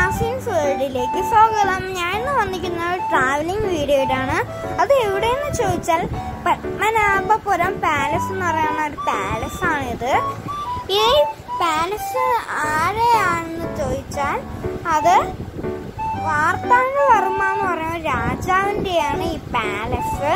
നാസിൻസ് വേൾഡിലേക്ക് സ്വാഗതം ഞാൻ ഇന്ന് വന്നിരിക്കുന്ന ഒരു ട്രാവലിംഗ് വീഡിയോയിലാണ് അത് എവിടെയെന്ന് ചോദിച്ചാൽ പത്മനാഭപുരം പാലസ് എന്ന് പറയുന്ന ഒരു പാലസ് ആണിത് ഈ പാലസ് ആരെയാണെന്ന് ചോദിച്ചാൽ അത് വാർത്താണ്ഡവർമ്മ എന്ന് പറയുന്ന രാജാവിൻ്റെയാണ് ഈ പാലസ്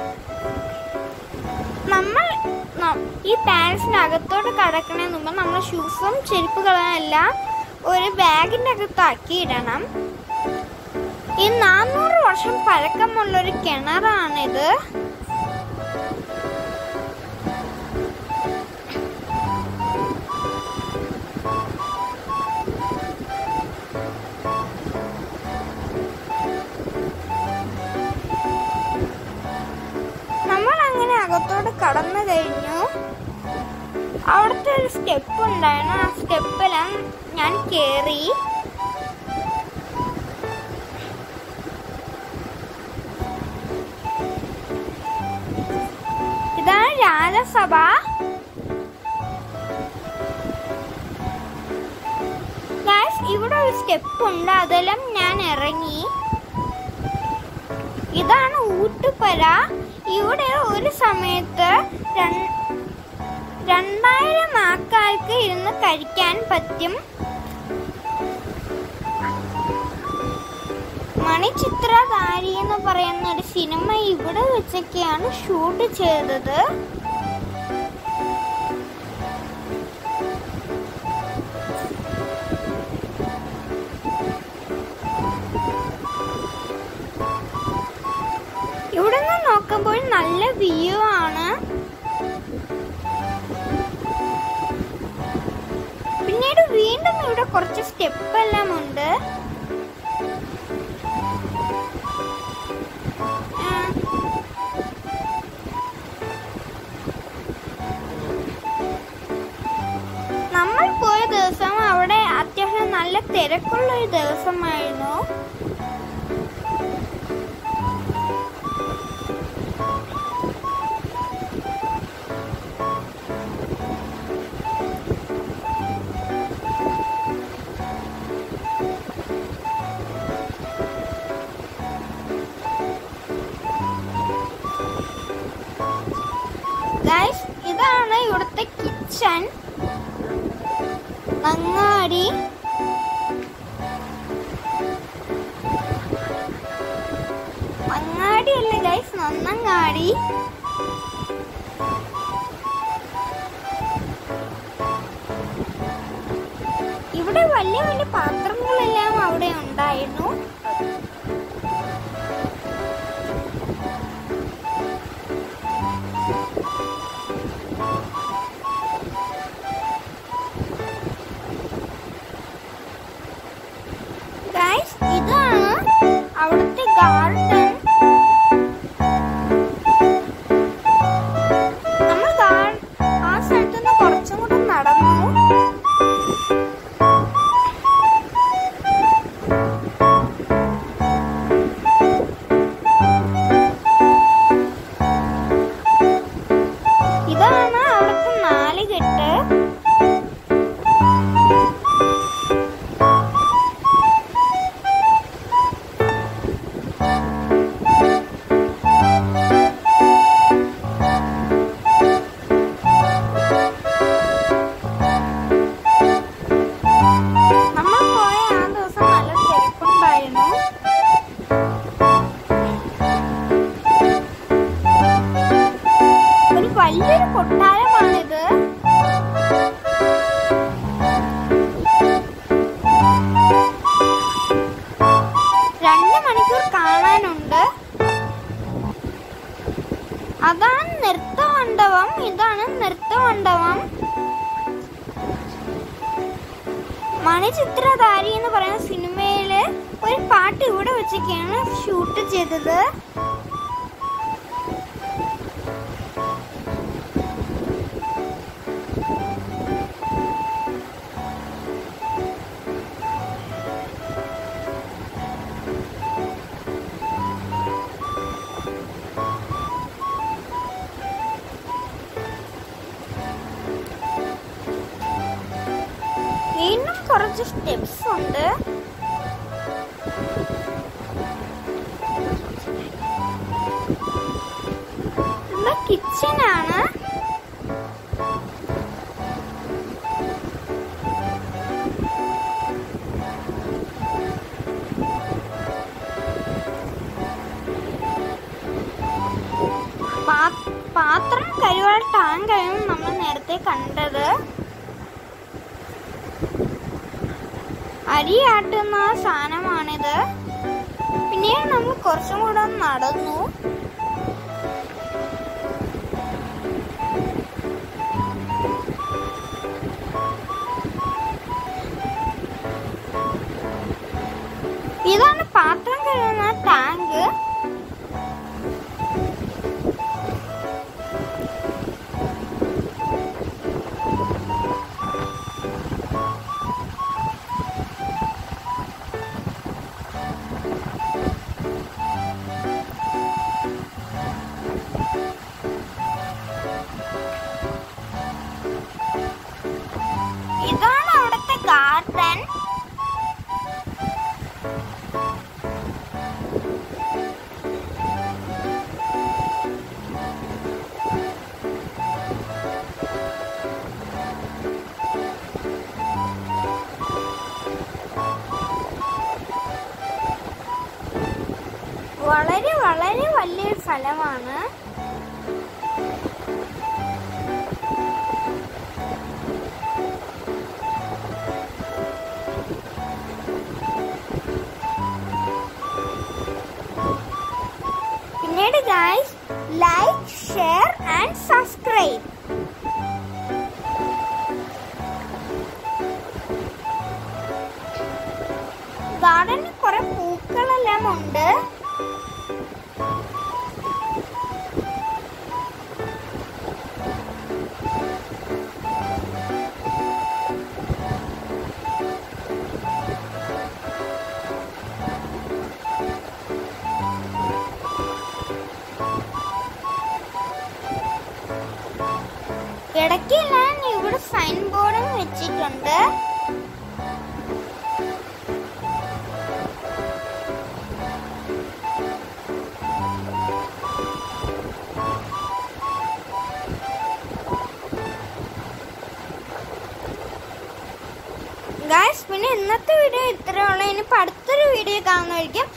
നമ്മൾ ന- ഈ പാലസിന്റെ അകത്തോട്ട് കടക്കണതിന് മുമ്പ് നമ്മൾ ഷൂസും ചെരുപ്പുകളും എല്ലാം ഒരു ബാഗിന്റെ അകത്താക്കി ഇടണം ഈ നാനൂറ് വർഷം പഴക്കമുള്ള ഒരു കിണറാണിത് നമ്മൾ അങ്ങനെ അകത്തോട്ട് കടന്നു കഴിഞ്ഞു അവിടുത്തെ ഒരു സ്റ്റെപ്പ് ഉണ്ടായിരുന്നു ആ സ്റ്റെപ്പിലും ഞാൻ കേറി ഇതാണ് രാജസഭ Guys, ഇവിടെ ഒരു സ്റ്റെപ്പ് ഉണ്ട് അതെല്ലാം ഞാൻ ഇറങ്ങി ഇതാണ് ഊട്ടുപുര ഇവിടെ ഒരു സമയത്ത് രൺ- രണ്ടായിരം ആൾക്കാർക്ക് ഇരുന്ന് കഴിക്കാൻ പറ്റും മണിച്ചിത്രധാരി എന്ന് പറയുന്ന ഒരു സിനിമ ഇവിടെ വെച്ചൊക്കെയാണ് ഷൂട്ട് ചെയ്തത് ഇവിടെ നിന്ന് നോക്കുമ്പോൾ നല്ല വ്യൂ ആണ് പിന്നീട് വീണ്ടും ഇവിടെ കുറച്ച് സ്റ്റെപ്പ് എല്ലാം ഉണ്ട് ആ, നമ്മൾ പോയ ദിവസം അവിടെ അത്യാവശ്യം നല്ല തിരക്കുള്ള ഒരു ദിവസമായിരുന്നു ഗൈസ് ഇതാണ് ഇവിടുത്തെ കിച്ചൺ അങ്ങാടി അങ്ങാടി അല്ല ഗൈസ് നന്നങ്ങാടി ഇവിടെ വലിയ വലിയ പാത്രങ്ങളെല്ലാം അവിടെ ഉണ്ടായിരുന്നു ഗൈസ് ഇതാണ് അവിടുത്തെ ഗാർഡൻ നമ്മൾ ഗാർ- ആ സ്ഥലത്ത് നിന്ന് കുറച്ചും കൂടെ നടന്നു ഇതാണ് അവിടുത്തെ നാലുകെട്ട് നമ്മൾ പോയ ആ ദിവസം നല്ല തിരക്കുണ്ടായിരുന്നു ഒരു വലിയൊരു കൊട്ടാരമാണിത് രണ്ട് മണിക്കൂർ കാണാനുണ്ട് അതാണ് നൃത്തമണ്ഡപം ഇതാണ് നൃത്തമണ്ഡപം മണിച്ചിത്രധാരി എന്ന് പറയുന്ന സിനിമയില് ഒരു പാട്ട് ഇവിടെ വെച്ചൊക്കെയാണ് ഷൂട്ട് ചെയ്തത് വീണ്ടും കുറച്ച് സ്റ്റെപ്സ് ഉണ്ട് ഇത് കിച്ചനാണ് പാ- പാത്രം കരുവാൾ ടാങ്കായും നമ്മൾ നേരത്തെ കണ്ടത് അരി ആട്ടുന്ന സാധനമാണിത് പിന്നീട് നമ്മൾ കുറച്ചും കൂടെ ഒന്ന് നടന്നു ഇതാണ് പാത്രം കഴുകുന്ന ടാങ്ക് ഇതാണ് അവിടുത്തെ ഗാർഡൻ വളരെ വളരെ വലിയൊരു സ്ഥലമാണ് പിന്നീട് guys like share and subscribe ഗാർഡനിൽ കുറെ പൂക്കളെല്ലാം ഉണ്ട് ഇടയ്ക്കെല്ലാം ഇവിടെ സൈൻ ബോർഡും വെച്ചിട്ടുണ്ട് ഗായ്സ് പിന്നെ ഇന്നത്തെ വീഡിയോ ഇത്രയുള്ള ഇനിയിപ്പോൾ അടുത്തൊരു വീഡിയോ കാണുന്നതായിരിക്കും